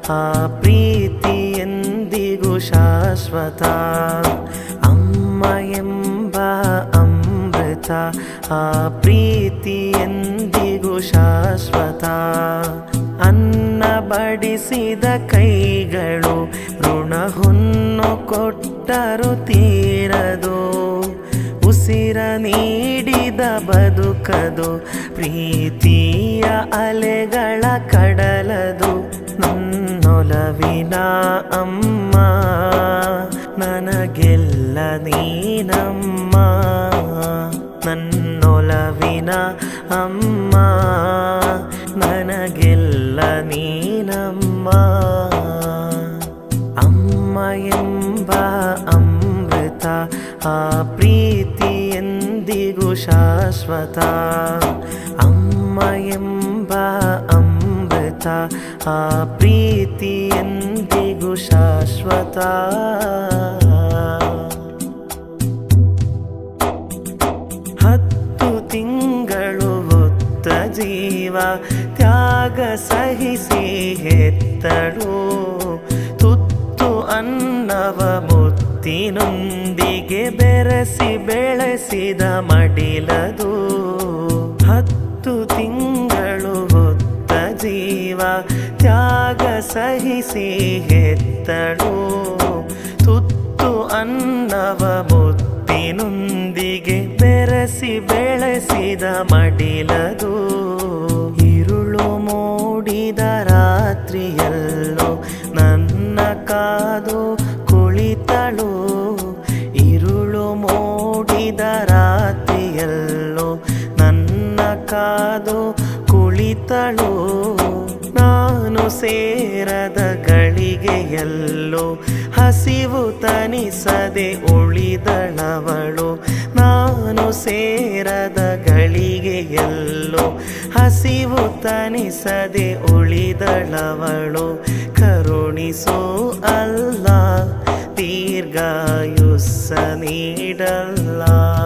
ಆ ಪ್ರೀತಿ ಎಂದಿಗೂ ಶಾಶ್ವತ ಅಮ್ಮ ಎಂಬ ಅಮೃತ ಆ ಪ್ರೀತಿ ಎಂದಿಗೂ ಶಾಶ್ವತ ಅನ್ನ ಬಡಿಸಿದ ಕೈಗಳು ಋಣ ಹೊನ್ನು ಕೊಟ್ಟರು ತೀರದು ಉಸಿರ ನೀಡಿದ ಬದುಕದು ಪ್ರೀತಿಯ ಅಲೆಗಳ ಕಡಲದು ನನ್ನೊಲವಿನ ಅಮ್ಮ ನನಗೆಲ್ಲ ನೀನಮ್ಮ ನನ್ನೊಲವಿನ ಅಮ್ಮ ನನಗೆಲ್ಲ ನೀನಮ್ಮ ಅಮ್ಮ ಎಂಬ ಅಮೃತ ಆ ಪ್ರೀತಿ ಎಂದಿಗೂ ಶಾಶ್ವತ ಅಮ್ಮ ಎಂಬ ಅಮೃತ ಆ ಪ್ರೀತಿ ಎಂದಿಗೂ ಶಾಶ್ವತ ಹತ್ತು ತಿಂಗಳು ಹೊತ್ತ ಜೀವ ತ್ಯಾಗ ಸಹಿಸಿ ಹೆತ್ತಳು ತುತ್ತು ಅನ್ನವ ಮುತ್ತಿನೊಂದಿಗೆ ಬೆರೆಸಿ ಬೆಳೆಸಿದ ಮಡಿಲದು ಹತ್ತು ತಿಂಗಳು ಹೊತ್ತ ಜೀವ ತ್ಯಾಗ ಸಹಿಸಿ ಹೆತ್ತಳು ತುತ್ತು ಅನ್ನವ ಮುತ್ತಿನೊಂದಿಗೆ ಬೆರೆಸಿ ಬೆಳೆಸಿದ ಮಡಿಲದು ഇരുളു ಮೂಡಿದ ರಾತ್ರಿಯಲ್ಲೋ ನನ್ನ ಕಾದು ಕುಳಿತಳು ഇരുಳು ಮೂಡಿದ ರಾತ್ರಿಯಲ್ಲೋ ನನ್ನ ಕಾದು ಕುಳಿತಳು ನಾನು ಸೇರದ ಗಳಿಗೆಯಲ್ಲೋ ಹಸಿವು ತನಿಸದೆ ಉಳಿದಳವಳು ನಾನು ಸೇರದ ಗಳಿಗೆಯಲ್ಲೋ ಹಸಿವು ತನಿಸದೆ ಉಳಿದಳವಳು ಕರುಣಿಸೋ ಅಲ್ಲ ದೀರ್ಘಾಯುಸ್ಸ ನೀಡಲ್ಲ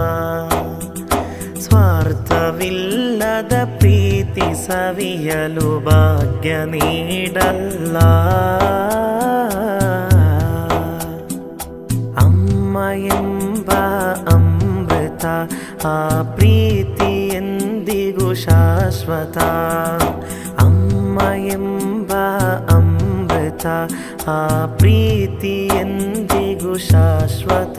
ಸ್ವಾರ್ಥವಿಲ್ಲದ ಪ್ರೀತಿ ಸವಿಯಲು ಭಾಗ್ಯ ನೀಡಲ್ಲ ಅಮ್ಮ ಎಂಬ ಅಮೃತ ಆ ಪ್ರೀತಿ ಎಂದಿಗೂ ಶಾಶ್ವತ ಅಮ್ಮ ಎಂಬ ಅಮೃತ ಆ ಪ್ರೀತಿ ಎಂದಿಗೂ ಶಾಶ್ವತ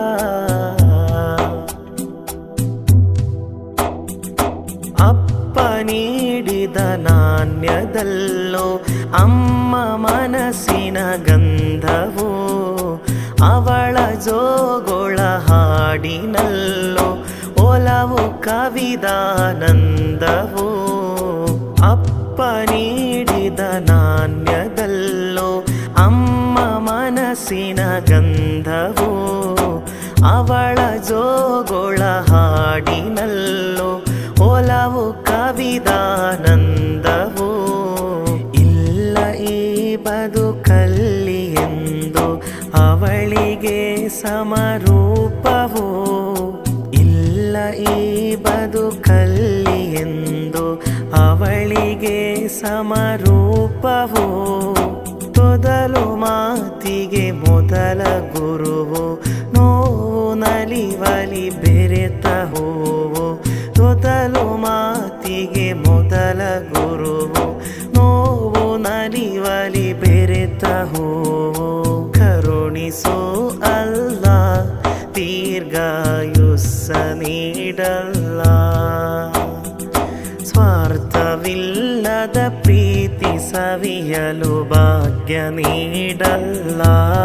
ಅಪ್ಪ ನೀಡಿದ ನಾಣ್ಯದಲ್ಲೋ ಅಮ್ಮ ಮನಸ್ಸಿನ ಗಂಧವು ಅವಳ ಜೋಗೊಳ ಹಾಡಿನಲ್ಲೋ ಒಲವು ಕವಿದಾನಂದವು ಅಪ್ಪ ನೀಡಿದ ನಾಣ್ಯದಲ್ಲೋ ಅಮ್ಮ ಮನಸ್ಸಿನ ಗಂಧವು ಅವಳ ಜೋಗೊಳ ಹಾಡಿನಲ್ಲೋ ಒಲವು ಕವಿದಾನಂದವು ಇಲ್ಲ ಈ ಬದುಕಲ್ಲಿ ಎಂದು ಅವಳಿಗೆ ಸಮರೂಪವು ಇಲ್ಲ ಈ ಬದುಕಲ್ಲಿ ಎಂದು ಅವಳಿಗೆ ಸಮರೂಪವು ತೊದಲು ಮಾತಿಗೆ ಮೊದಲ ಗುರುವು ನೋವು ನಲಿವಲಿ ಬೆರೆತ ಹೂವು ತೊದಲು ಮಾತಿಗೆ ಮೊದಲ ಗುರುವು ನೋವು ನಲಿವಲಿ ಬೆರೆತ ಹೂವು ಕರುಣಿಸೋ ಅಲ್ಲ ದೀರ್ಘಾಯುಸ್ಸ ನೀಡಲ್ಲ ಸ್ವಾರ್ಥವಿಲ್ಲದ ಪ್ರೀತಿ ಸವಿಯಲು ಭಾಗ್ಯ ನೀಡಲ್ಲ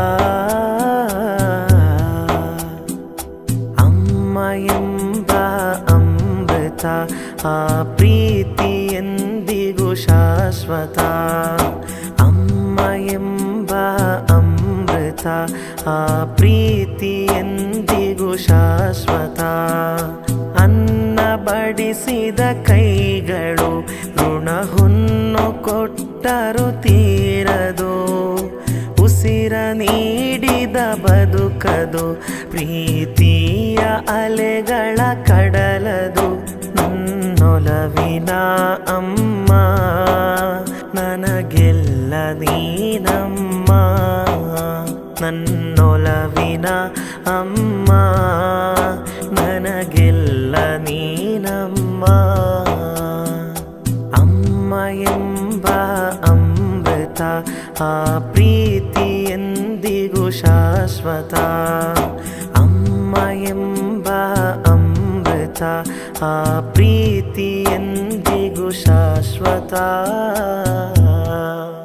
ಅಮ್ಮ ಎಂಬ ಅಮೃತ ಆ ಪ್ರೀತಿ ಎಂದಿಗೂ ಶಾಶ್ವತ ಅಮ್ಮ ಎಂಬ ಅಮೃತ ಆ ಪ್ರೀತಿ ಎಂದಿಗೂ ಶಾಶ್ವತ ಅನ್ನ ಬಡಿಸಿದ ಕೈಗಳು ಋಣ ಹೊನ್ನು ಕೊಟ್ಟರು ತೀರದು ಉಸಿರ ನೀಡಿದ ಬದುಕದು ಪ್ರೀತಿಯ ಅಲೆಗಳ ಕಡಲದು ನನ್ನೊಲವಿನ ಅಮ್ಮ ನನಗೆಲ್ಲ ನೀನಮ್ಮ ನನ್ನೊಲವಿನ ಅಮ್ಮ ನನಗೆಲ್ಲ ನೀನಮ್ಮ ಅಮ್ಮ ಎಂಬ ಅಮೃತ ಆ ಪ್ರೀತಿ ಎಂದಿಗೂ ಶಾಶ್ವತ ಅಮ್ಮ ಎಂಬ ಅಮೃತ ಆ ಪ್ರೀತಿ ಎಂದಿಗೂ ಶಾಶ್ವತ